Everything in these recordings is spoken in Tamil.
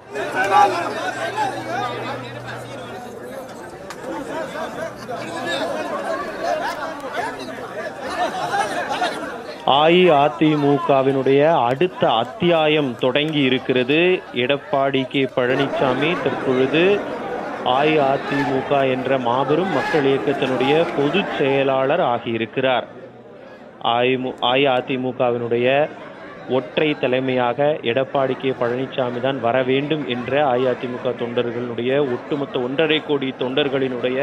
அஇஅதிமுகவினுடைய அடுத்த அத்தியாயம் தொடங்கி இருக்கிறது எடப்பாடி கே பழனிசாமி தற்பொழுது அஇஅதிமுக என்ற மாபெரும் மக்கள் இயக்கத்தினுடைய பொதுச் செயலாளர் ஆகியிருக்கிறார் அஇமு அஇஅதிமுகவினுடைய ஒற்றை தலைமையாக எடப்பாடி கே பழனிசாமி தான் வர வேண்டும் என்ற அஇஅதிமுக தொண்டர்களுடைய ஒட்டுமொத்த ஒன்றரை கோடி தொண்டர்களினுடைய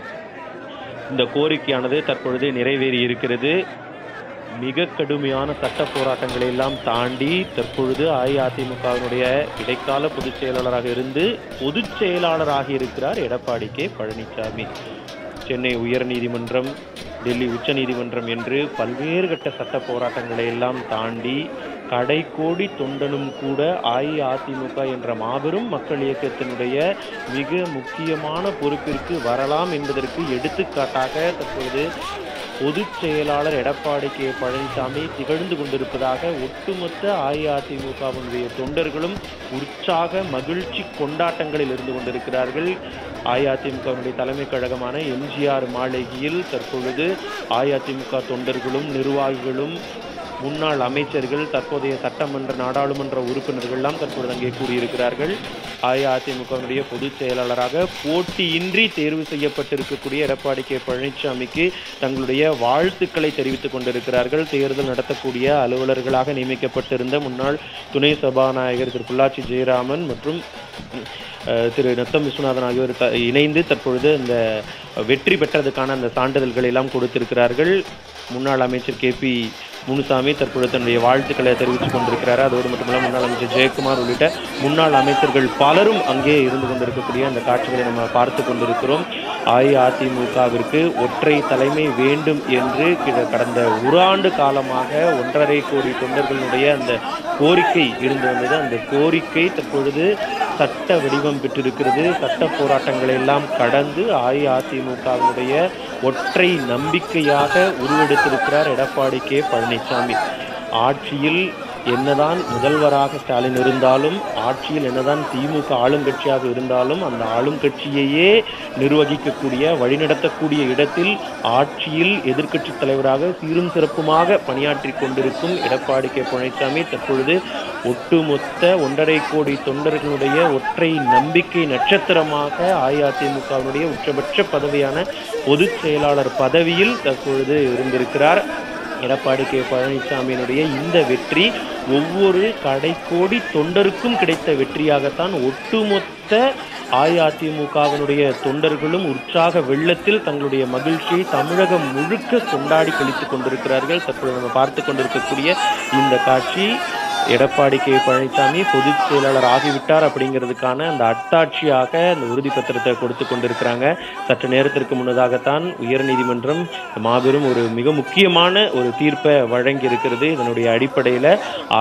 இந்த கோரிக்கையானது தற்பொழுது நிறைவேறி இருக்கிறது மிக கடுமையான சட்ட போராட்டங்களை எல்லாம் தாண்டி தற்பொழுது அஇஅதிமுகவினுடைய இடைக்கால பொதுச் செயலாளராக இருந்து பொதுச் செயலாளராக இருக்கிறார் எடப்பாடி கே பழனிசாமி சென்னை உயர்நீதிமன்றம் டெல்லி உச்சநீதிமன்றம் என்று பல்வேறு கட்ட சட்ட போராட்டங்களை எல்லாம் தாண்டி கடைக்கோடி தொண்டனும் கூட அஇஅதிமுக என்ற மாபெரும் மக்கள் இயக்கத்தினுடைய மிக முக்கியமான பொறுப்பிற்கு வரலாம் என்பதற்கு எடுத்துக்காட்டாக தற்பொழுது பொதுச் செயலாளர் எடப்பாடி கே பழனிசாமி திகழ்ந்து கொண்டிருப்பதாக ஒட்டுமொத்த அஇஅதிமுகவினுடைய தொண்டர்களும் உற்சாக மகிழ்ச்சி கொண்டாட்டங்களில் இருந்து கொண்டிருக்கிறார்கள் அஇஅதிமுகவினுடைய தலைமை கழகமான எம்ஜிஆர் மாளிகையில் தற்பொழுது அஇஅதிமுக தொண்டர்களும் நிர்வாகிகளும் முன்னாள் அமைச்சர்கள் தற்போதைய சட்டமன்ற நாடாளுமன்ற உறுப்பினர்கள் எல்லாம் தற்பொழுது அங்கே கூறியிருக்கிறார்கள் அஇஅதிமுகவினுடைய பொதுச் செயலாளராக போட்டியின்றி தேர்வு செய்யப்பட்டிருக்கக்கூடிய எடப்பாடி கே பழனிசாமிக்கு தங்களுடைய வாழ்த்துக்களை தெரிவித்துக் கொண்டிருக்கிறார்கள் தேர்தல் நடத்தக்கூடிய அலுவலர்களாக நியமிக்கப்பட்டிருந்த முன்னாள் துணை சபாநாயகர் திரு பொள்ளாச்சி ஜெயராமன் மற்றும் அஹ், திரு நத்தம் விஸ்வநாதன் ஆகியோர் த- இணைந்து தற்பொழுது இந்த வெற்றி பெற்றதுக்கான அந்த சான்றிதழ்களை எல்லாம் கொடுத்திருக்கிறார்கள் முன்னாள் அமைச்சர் கே பி முனுசாமி தற்பொழுது தன்னுடைய வாழ்த்துக்களை தெரிவித்துக் கொண்டிருக்கிறார் அதோடு மட்டுமல்ல முன்னாள் அமைச்சர் ஜெயக்குமார் உள்ளிட்ட முன்னாள் அமைச்சர்கள் பலரும் அங்கே இருந்து கொண்டிருக்கக்கூடிய அந்த காட்சிகளை நம்ம பார்த்து கொண்டிருக்கிறோம் அஇஅதிமுகவிற்கு ஒற்றை தலைமை வேண்டும் என்று கிட- கடந்த ஒரு ஆண்டு காலமாக ஒன்றரை கோடி தொண்டர்களுடைய அந்த கோரிக்கை இருந்து வந்தது அந்த கோரிக்கை தற்பொழுது சட்ட வடிவம் பெற்றிருக்கிறது சட்ட போராட்டங்களை எல்லாம் கடந்து அஇஅதிமுகவினுடைய ஒற்றை நம்பிக்கையாக உருவெடுத்திருக்கிறார் எடப்பாடி கே பழனிசாமி ஆட்சியில் என்னதான் முதல்வராக ஸ்டாலின் இருந்தாலும் ஆட்சியில் என்னதான் திமுக ஆளுங்கட்சியாக இருந்தாலும் அந்த ஆளுங்கட்சியையே நிர்வகிக்கக்கூடிய வழிநடத்தக்கூடிய இடத்தில் ஆட்சியில் எதிர்க்கட்சி தலைவராக சீரும் சிறப்புமாக பணியாற்றி கொண்டிருக்கும் எடப்பாடி கே பழனிசாமி தற்பொழுது ஒட்டுமொத்த ஒன்றரை கோடி தொண்டர்களுடைய ஒற்றை நம்பிக்கை நட்சத்திரமாக அஇஅதிமுகவினுடைய உச்சபட்ச பதவியான பொதுச் செயலாளர் பதவியில் தற்பொழுது இருந்திருக்கிறார் எடப்பாடி கே பழனிசாமியினுடைய இந்த வெற்றி ஒவ்வொரு கடைக்கோடி தொண்டருக்கும் கிடைத்த வெற்றியாகத்தான் ஒட்டுமொத்த அஇஅதிமுகவினுடைய தொண்டர்களும் உற்சாக வெள்ளத்தில் தங்களுடைய மகிழ்ச்சியை தமிழகம் முழுக்க கொண்டாடி கழித்துக் கொண்டிருக்கிறார்கள் தற்பொழுது நம்ம பார்த்து கொண்டிருக்கக்கூடிய இந்த காட்சி எடப்பாடி கே பழனிசாமி பொதுச் செயலாளர் ஆகிவிட்டார் அப்படிங்கிறதுக்கான அந்த அத்தாட்சியாக அந்த உறுதி பத்திரத்தை கொடுத்து கொண்டிருக்கிறாங்க சற்று நேரத்திற்கு முன்னதாகத்தான் உயர்நீதிமன்றம் மாபெரும் ஒரு மிக முக்கியமான ஒரு தீர்ப்பை வழங்கி இருக்கிறது இதனுடைய அடிப்படையில்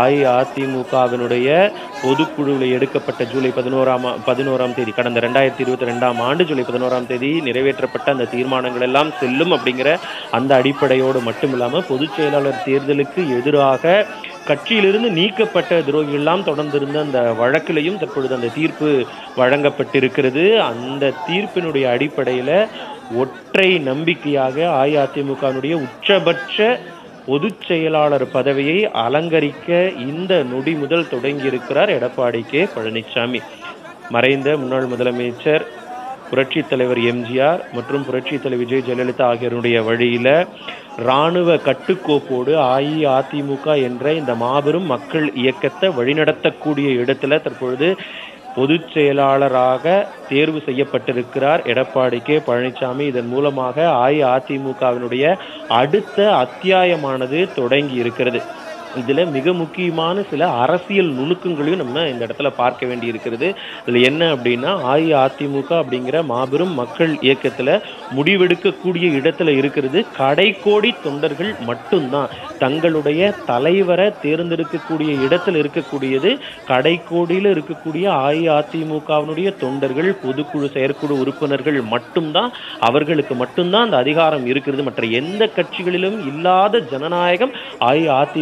அஇஅதிமுகவினுடைய பொதுக்குழுவில் எடுக்கப்பட்ட ஜூலை பதினோராம் ஆ- பதினோராம் தேதி கடந்த ரெண்டாயிரத்தி இருபத்தி ரெண்டாம் ஆண்டு ஜூலை பதினோராம் தேதி நிறைவேற்றப்பட்ட அந்த தீர்மானங்கள் எல்லாம் செல்லும் அப்படிங்கிற அந்த அடிப்படையோடு மட்டுமில்லாமல் பொதுச் செயலாளர் தேர்தலுக்கு எதிராக கட்சியிலிருந்து நீக்கப்பட்ட துரோகிகள் எல்லாம் தொடர்ந்திருந்த அந்த வழக்கிலையும் தற்பொழுது அந்த தீர்ப்பு வழங்கப்பட்டிருக்கிறது அந்த தீர்ப்பினுடைய அடிப்படையில் ஒற்றை நம்பிக்கையாக அஇஅதிமுகவினுடைய உச்சபட்ச பொதுச் செயலாளர் பதவியை அலங்கரிக்க இந்த நொடி முதல் தொடங்கியிருக்கிறார் எடப்பாடி கே பழனிசாமி மறைந்த முன்னாள் முதலமைச்சர் புரட்சித் தலைவர் எம்ஜிஆர் மற்றும் புரட்சித் தலைவர் விஜய் ஜெயலலிதா ஆகியோருடைய வழியில இராணுவ கட்டுக்கோப்போடு அஇஅதிமுக என்ற இந்த மாபெரும் மக்கள் இயக்கத்தை வழிநடத்தக்கூடிய இடத்துல தற்பொழுது பொதுச் செயலாளராக தேர்வு செய்யப்பட்டிருக்கிறார் எடப்பாடி கே பழனிசாமி இதன் மூலமாக அஇஅதிமுகவினுடைய அடுத்த அத்தியாயமானது தொடங்கி இருக்கிறது இதுல மிக முக்கியமான சில அரசியல் நுணுக்கங்களையும் நம்ம இந்த இடத்துல பார்க்க வேண்டி இருக்கிறது இதுல என்ன அப்படின்னா அஇஅதிமுக அப்படிங்கிற மாபெரும் மக்கள் இயக்கத்துல முடிவெடுக்கக்கூடிய இடத்துல இருக்கிறது கடைக்கோடி தொண்டர்கள் மட்டும்தான் தங்களுடைய தலைவரை தேர்ந்தெடுக்கக்கூடிய இடத்துல இருக்கக்கூடியது கடைக்கோடியில் இருக்கக்கூடிய அஇஅதிமுகவினுடைய தொண்டர்கள் பொதுக்குழு செயற்குழு உறுப்பினர்கள் மட்டும்தான் அவர்களுக்கு மட்டும்தான் அந்த அதிகாரம் இருக்கிறது மற்ற எந்த கட்சிகளிலும் இல்லாத ஜனநாயகம் அஇஅதிமுகவில்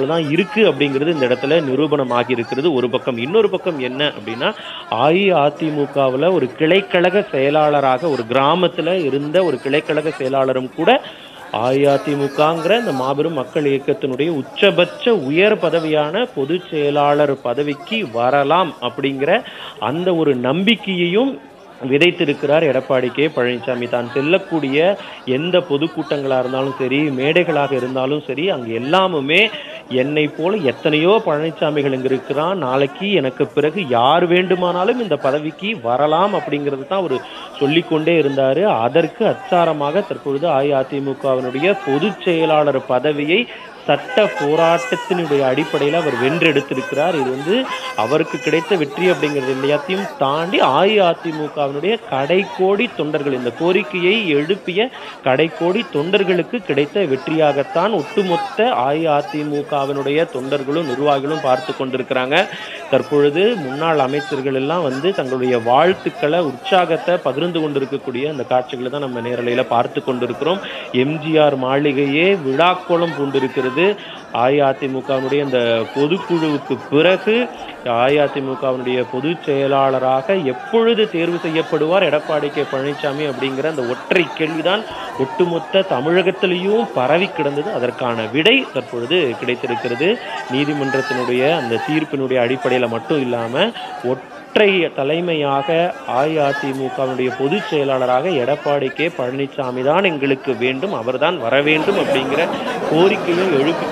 செயலாளர் தான் இருக்கு அப்படிங்கிறது இந்த இடத்துல நிரூபணமாகி இருக்கிறது ஒரு பக்கம் இன்னொரு பக்கம் என்ன அப்படின்னா அஇஅதிமுகவில் ஒரு கிளைக்கழக செயலாளராக ஒரு கிராமத்துல இருந்த ஒரு கிளைக்கழக செயலாளரும் கூட அஇஅதிமுகங்கிற இந்த மாபெரும் மக்கள் இயக்கத்தினுடைய உச்சபட்ச உயர் பதவியான பொதுச் செயலாளர் பதவிக்கு வரலாம் அப்படிங்கிற அந்த ஒரு நம்பிக்கையையும் விதைத்திருக்கிறார் எடப்பாடி கே பழனிசாமி தான் செல்லக்கூடிய எந்த பொதுக்கூட்டங்களாக இருந்தாலும் சரி மேடைகளாக இருந்தாலும் சரி அங்கு எல்லாமுமே என்னை போல எத்தனையோ பழனிசாமிகள் இங்க இருக்கிறான் நாளைக்கு எனக்கு பிறகு யார் வேண்டுமானாலும் இந்த பதவிக்கு வரலாம் அப்படிங்கிறது தான் அவர் சொல்லிக்கொண்டே இருந்தாரு அதற்கு அச்சாரமாக தற்பொழுது அஇஅதிமுகவினுடைய பொதுச் செயலாளர் பதவியை சட்ட போராட்டத்தினுடைய அடிப்படையில் அவர் வென்றெடுத்திருக்கிறார் இது வந்து அவருக்கு கிடைத்த வெற்றி அப்படிங்கிறது எல்லாத்தையும் தாண்டி அஇஅதிமுகவினுடைய கடைக்கோடி தொண்டர்கள் இந்த கோரிக்கையை எழுப்பிய கடைக்கோடி தொண்டர்களுக்கு கிடைத்த வெற்றியாகத்தான் ஒட்டுமொத்த அஇஅதிமுகவினுடைய தொண்டர்களும் நிர்வாகிகளும் பார்த்து கொண்டிருக்கிறாங்க தற்பொழுது முன்னாள் அமைச்சர்கள் எல்லாம் வந்து தங்களுடைய வாழ்த்துக்களை உற்சாகத்தை பகிர்ந்து கொண்டிருக்கக்கூடிய அந்த காட்சிகளை தான் நம்ம நேரலையில பார்த்து கொண்டிருக்கிறோம் எம்ஜிஆர் மாளிகையே விழாக்கோலம் பூண்டிருக்கிறது அஇஅதிமுகவினுடைய இந்த பொதுக்குழுவுக்கு பிறகு அஇஅதிமுகவினுடைய பொதுச் செயலாளராக எப்பொழுது தேர்வு செய்யப்படுவார் எடப்பாடி கே பழனிசாமி அப்படிங்கிற அந்த ஒற்றை கேள்விதான் ஒட்டுமொத்த தமிழகத்திலையும் பரவி கிடந்தது அதற்கான விடை தற்பொழுது கிடைத்திருக்கிறது நீதிமன்றத்தினுடைய அந்த தீர்ப்பினுடைய அடிப்படையில மட்டும் இல்லாம ஒற்றை தலைமையாக அஇஅதிமுகவினுடைய பொதுச் செயலாளராக எடப்பாடி கே பழனிசாமி தான் எங்களுக்கு வேண்டும் அவர்தான் வர வேண்டும் அப்படிங்கிற கோரிக்கையை எழுப்பி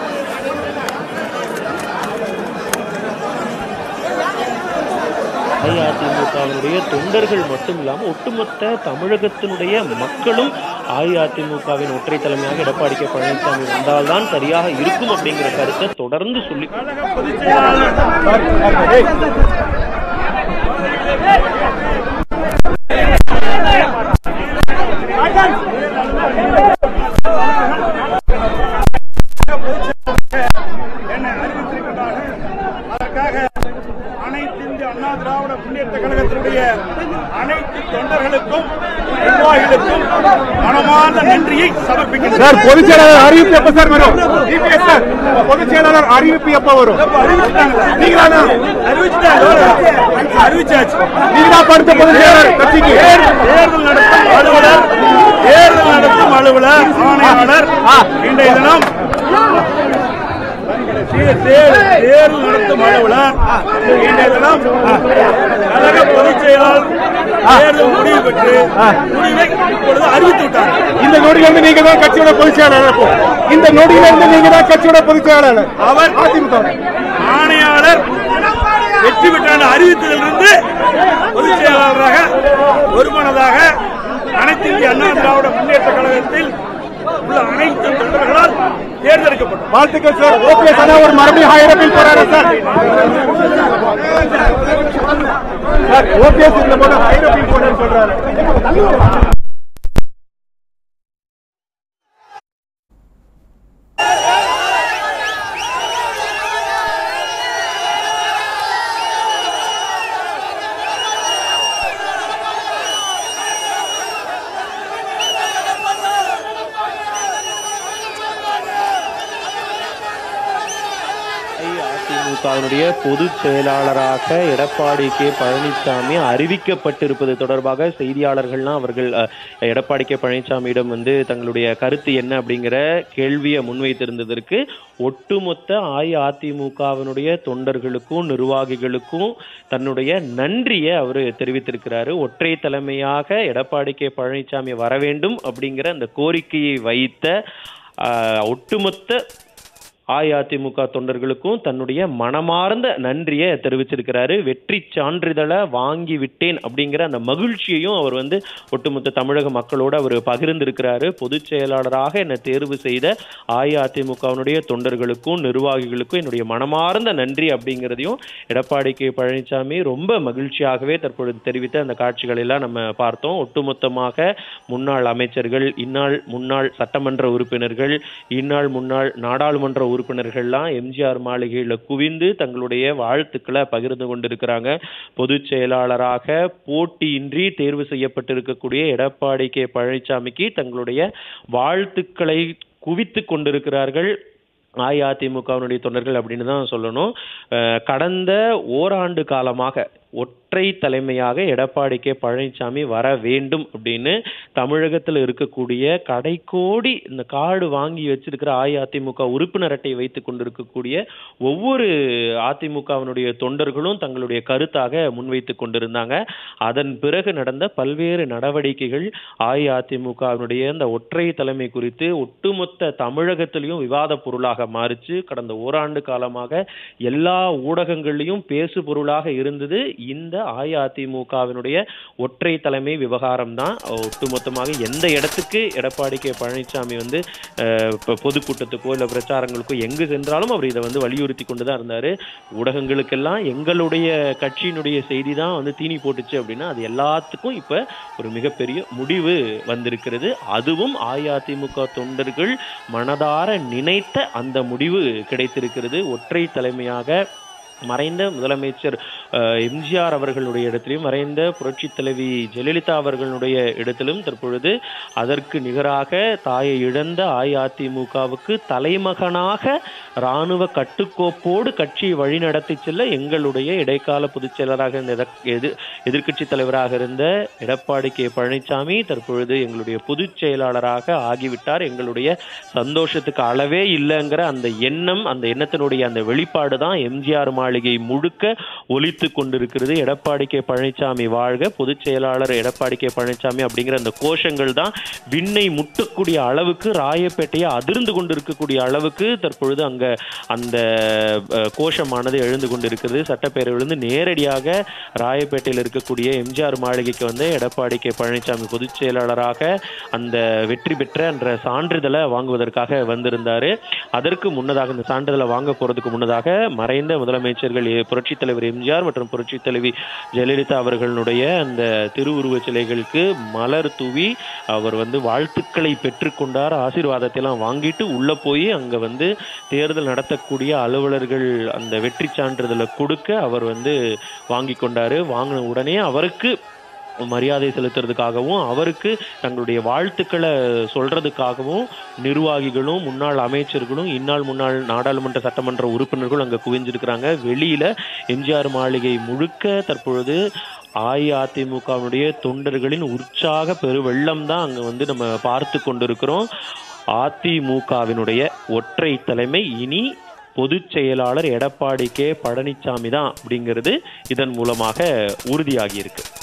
அஇஅதிமுகவினுடைய தொண்டர்கள் மட்டும் இல்லாமல் ஒட்டுமொத்த தமிழகத்தினுடைய மக்களும் அஇஅதிமுகவின் ஒற்றை தலைமையாக எடப்பாடி கே பழனிசாமி வந்தால்தான் சரியாக இருக்கும் அப்படிங்கிற கருத்தை தொடர்ந்து சொல்லி என்னை அறிவித்திருக்கிறார்கள் அதற்காக அனைத்து இந்திய அண்ணா திராவிட முன்னேற்ற கழகத்தினுடைய அனைத்து தொண்டர்களுக்கும் நிர்வாகிகளுக்கும் மனமார்ந்த நன்றியை சமர்ப்பிக்கிறேன் சார் பொதுச் செயலாளர் அறிவிப்பு எப்ப சார் வரும் டிபிஎஸ் சார் பொதுச் செயலாளர் அறிவிப்பு எப்ப வரும் நீங்களானா அறிவிச்சாச்சு நீங்க தான் படுத்த பொதுச் செயலாளர் கட்சிக்கு தேர்தல் நடத்தும் அலுவலர் தேர்தல் நடத்தும் அலுவலர் ஆணையாளர் இன்றைய தினம் தே- தே- தேர்தல் நடத்தும் அலுவலர் இன்றைய தினம் கழக பொதுச் செயலாளர் தேர்தல் முடிவு பெற்று முடிவை இப்பொழுது அறிவித்து விட்டார் இந்த நொடியில இருந்து நீங்க தான் கட்சியோட பொதுச் செயலாளர் இப்போ இந்த நொடியில இருந்து நீங்க தான் கட்சியோட பொதுச் செயலாளர் அவர் அதிமுக ஆணையாளர் வெற்றி பெற்றான அறிவித்ததிலிருந்து பொதுச் செயலாளராக ஒருமனதாக அனைத்து இந்திய அண்ணா திராவிட முன்னேற்ற கழகத்தில் உள்ள அனைத்து தொண்டர்களால் தேர்ந்தெடுக்கப்பட்டார் வாழ்த்துக்கள் சார் ஓபிஎஸ் அண்ணா ஒரு மறுபடியும் ஹைரப்பில் போறாரு சார் சார் ஓபிஎஸ் இந்த போது ஹைரப்பில் போறாரு சொல்றாரு அஇஅதிமுகவினுடைய பொதுச் செயலாளராக எடப்பாடி கே பழனிசாமி அறிவிக்கப்பட்டிருப்பது தொடர்பாக செய்தியாளர்கள்லாம் அவர்கள் அஹ், எடப்பாடி கே பழனிசாமியிடம் வந்து தங்களுடைய கருத்து என்ன அப்படிங்கிற கேள்வியை முன்வைத்திருந்ததற்கு ஒட்டுமொத்த அஇஅதிமுகவினுடைய தொண்டர்களுக்கும் நிர்வாகிகளுக்கும் தன்னுடைய நன்றியை அவர் தெரிவித்திருக்கிறாரு ஒற்றை தலைமையாக எடப்பாடி கே பழனிசாமி வர வேண்டும் அப்படிங்கிற அந்த கோரிக்கையை வைத்த அஹ், ஒட்டுமொத்த அஇஅதிமுக தொண்டர்களுக்கும் தன்னுடைய மனமார்ந்த நன்றியை தெரிவிச்சிருக்கிறாரு வெற்றி சான்றிதழை வாங்கி விட்டேன் அப்படிங்கிற அந்த மகிழ்ச்சியையும் அவர் வந்து ஒட்டுமொத்த தமிழக மக்களோடு அவர் பகிர்ந்திருக்கிறாரு பொதுச் செயலாளராக என்னை தேர்வு செய்த அஇஅதிமுகவினுடைய தொண்டர்களுக்கும் நிர்வாகிகளுக்கும் என்னுடைய மனமார்ந்த நன்றி அப்படிங்கிறதையும் எடப்பாடி கே பழனிசாமி ரொம்ப மகிழ்ச்சியாகவே தற்பொழுது தெரிவித்த அந்த காட்சிகளை எல்லாம் நம்ம பார்த்தோம் ஒட்டுமொத்தமாக முன்னாள் அமைச்சர்கள் இந்நாள் முன்னாள் சட்டமன்ற உறுப்பினர்கள் இந்நாள் முன்னாள் நாடாளுமன்ற உறுப்பினர்கள்லாம் எம்ஜிஆர் மாளிகையில் குவிந்து தங்களுடைய வாழ்த்துக்களை பகிர்ந்து கொண்டிருக்கிறாங்க பொதுச் செயலாளராக போட்டியின்றி தேர்வு செய்யப்பட்டிருக்கக்கூடிய எடப்பாடி கே பழனிசாமிக்கு தங்களுடைய வாழ்த்துக்களை குவித்து கொண்டிருக்கிறார்கள் அஇஅதிமுகவினுடைய தொண்டர்கள் அப்படின்னு தான் சொல்லணும் அஹ் கடந்த ஓராண்டு காலமாக ஒற்றை தலைமையாக எடப்பாடி கே பழனிசாமி வர வேண்டும் அப்படின்னு தமிழகத்தில் இருக்கக்கூடிய கடைக்கோடி இந்த கார்டு வாங்கி வச்சிருக்கிற அஇஅதிமுக உறுப்பினர் அட்டை வைத்துக் கொண்டிருக்கக்கூடிய ஒவ்வொரு அதிமுகவினுடைய தொண்டர்களும் தங்களுடைய கருத்தாக முன்வைத்துக் கொண்டிருந்தாங்க அதன் பிறகு நடந்த பல்வேறு நடவடிக்கைகள் அஇஅதிமுகவினுடைய இந்த ஒற்றை தலைமை குறித்து ஒட்டுமொத்த தமிழகத்திலையும் விவாத பொருளாக மாறிச்சு கடந்த ஓராண்டு காலமாக எல்லா ஊடகங்கள்லையும் பேசு பொருளாக இருந்தது இந்த அஇஅதிமுகவினுடைய ஒற்றை தலைமை விவகாரம் தான் ஒட்டுமொத்தமாக எந்த இடத்துக்கு எடப்பாடி கே பழனிசாமி வந்து அஹ், இப்ப பொதுக்கூட்டத்துக்கோ இல்லை பிரச்சாரங்களுக்கோ எங்கு சென்றாலும் அவர் இதை வந்து வலியுறுத்தி கொண்டு தான் இருந்தாரு ஊடகங்களுக்கெல்லாம் எங்களுடைய கட்சியினுடைய செய்தி தான் வந்து தீனி போட்டுச்சு அப்படின்னா அது எல்லாத்துக்கும் இப்ப ஒரு மிகப்பெரிய முடிவு வந்திருக்கிறது அதுவும் அஇஅதிமுக தொண்டர்கள் மனதார நினைத்த அந்த முடிவு கிடைத்திருக்கிறது ஒற்றை தலைமையாக மறைந்த முதலமைச்சர் அஹ், எம்ஜிஆர் அவர்களுடைய இடத்திலும் மறைந்த புரட்சி தலைவி ஜெயலலிதா அவர்களுடைய இடத்திலும் தற்பொழுது அதற்கு நிகராக தாயை இழந்த அஇஅதிமுகவுக்கு தலைமகனாக இராணுவ கட்டுக்கோப்போடு கட்சியை வழிநடத்தி செல்ல எங்களுடைய இடைக்கால பொதுச் செயலராக இருந்த எதிர்- எதிர் எதிர்க்கட்சி தலைவராக இருந்த எடப்பாடி கே பழனிசாமி தற்பொழுது எங்களுடைய பொதுச் செயலாளராக ஆகிவிட்டார் எங்களுடைய சந்தோஷத்துக்கு அளவே இல்லைங்கிற அந்த எண்ணம் அந்த எண்ணத்தினுடைய அந்த வெளிப்பாடு தான் எம்ஜிஆர் மாளிகை முழுக்க ஒலித்து கொண்டிருக்கிறது எடப்பாடி கே பழனிசாமி வாழ்க பொதுச் செயலாளர் எடப்பாடி கே பழனிசாமி அப்படிங்கிற அந்த கோஷங்கள் தான் விண்ணை முட்டக்கூடிய அளவுக்கு ராயப்பேட்டையை அதிர்ந்து கொண்டிருக்கக்கூடிய அளவுக்கு தற்பொழுது அங்க அந்த அஹ், கோஷமானது எழுந்து கொண்டிருக்கிறது சட்டப்பேரவையிலிருந்து நேரடியாக ராயப்பேட்டையில் இருக்கக்கூடிய எம்ஜிஆர் மாளிகைக்கு வந்து எடப்பாடி கே பழனிசாமி பொதுச் செயலாளராக அந்த வெற்றி பெற்ற என்ற சான்றிதழை வாங்குவதற்காக வந்திருந்தாரு அதற்கு முன்னதாக இந்த சான்றிதழை வாங்க போறதுக்கு முன்னதாக மறைந்த முதலமைச்சர்கள் எ- புரட்சித் தலைவர் எம்ஜிஆர் மற்றும் புரட்சித் தலைவி ஜெயலலிதா அவர்களுடைய அந்த திருவுருவச் சிலைகளுக்கு மலர் தூவி அவர் வந்து வாழ்த்துக்களை பெற்றுக்கொண்டார் ஆசீர்வாதத்தை எல்லாம் வாங்கிட்டு உள்ள போய் அங்க வந்து தேர்தல் நடத்தக்கூடிய அலுவலர்கள் அந்த வெற்றி சான்றிதழை கொடுக்க அவர் வந்து வாங்கி கொண்டாரு வாங்கின உடனே அவருக்கு மரியாதை செலுத்துறதுக்காகவும் அவருக்கு தங்களுடைய வாழ்த்துக்களை சொல்றதுக்காகவும் நிர்வாகிகளும் முன்னாள் அமைச்சர்களும் இந்நாள் முன்னாள் நாடாளுமன்ற சட்டமன்ற உறுப்பினர்களும் அங்க குவிஞ்சிருக்கிறாங்க வெளியில எம்ஜிஆர் மாளிகை முழுக்க தற்பொழுது அஇஅதிமுகவுடைய தொண்டர்களின் உற்சாக பெருவெள்ளம் தான் அங்க வந்து நம்ம பார்த்து கொண்டிருக்கிறோம் அதிமுகவினுடைய ஒற்றை தலைமை இனி பொதுச் செயலாளர் எடப்பாடி கே பழனிசாமி தான் அப்படிங்கிறது இதன் மூலமாக உறுதியாகி இருக்கு